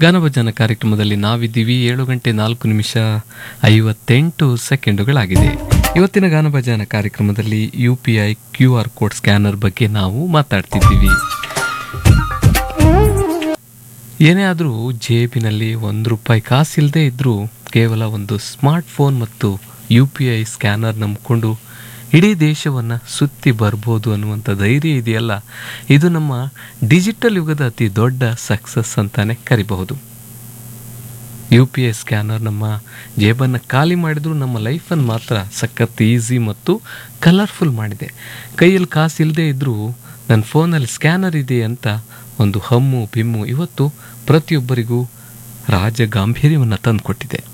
ಗಾನಭಜನ ಕಾರ್ಯಕ್ರಮದಲ್ಲಿ ನಾವಿದ್ದೀವಿ ಏಳು ಗಂಟೆ ನಾಲ್ಕು ನಿಮಿಷ ಐವತ್ತೆಂಟು ಸೆಕೆಂಡುಗಳಾಗಿದೆ ಇವತ್ತಿನ ಗಾನಭಜನ ಕಾರ್ಯಕ್ರಮದಲ್ಲಿ U P I Q R code scanner ಬಗ್ಗೆ ನಾವು ಮಾತಾಡ್ತಿದ್ದೀವಿ ಏನೇ ಆದರೂ ಜೇಬಿನಲ್ಲಿ ಒಂದು ರೂಪಾಯಿ ಕಾಸಿಲ್ಲದೆ ಇದ್ದರೂ ಕೇವಲ ಒಂದು ಸ್ಮಾರ್ಟ್ ಫೋನ್ ಮತ್ತು ಯು ಪಿ ಐ ಸ್ಕ್ಯಾನರ್ ನಂಬಿಕೊಂಡು ಇಡೀ ದೇಶವನ್ನು ಸುತ್ತಿ ಬರ್ಬೋದು ಅನ್ನುವಂಥ ಧೈರ್ಯ ಇದೆಯಲ್ಲ ಇದು ನಮ್ಮ ಡಿಜಿಟಲ್ ಯುಗದ ಅತಿ ದೊಡ್ಡ ಸಕ್ಸಸ್ ಅಂತಾನೆ ಕರಿಬಹುದು ಯು ಪಿ ಐ ಸ್ಕ್ಯಾನರ್ ನಮ್ಮ ಜೇಬನ್ನು ಖಾಲಿ ಮಾಡಿದ್ರು ನಮ್ಮ ಲೈಫನ್ನು ಮಾತ್ರ ಸಖತ್ ಈಸಿ ಮತ್ತು ಕಲರ್ಫುಲ್ ಮಾಡಿದೆ ಕೈಯಲ್ಲಿ ಕಾಸು ಇಲ್ಲದೆ ಇದ್ದರೂ ನನ್ನ ಫೋನಲ್ಲಿ ಸ್ಕ್ಯಾನರ್ ಇದೆ ಅಂತ ಒಂದು ಹಮ್ಮು ಬಿಮ್ಮು ಇವತ್ತು ಪ್ರತಿಯೊಬ್ಬರಿಗೂ ರಾಜ ಗಾಂಭೀರ್ಯವನ್ನು ತಂದುಕೊಟ್ಟಿದೆ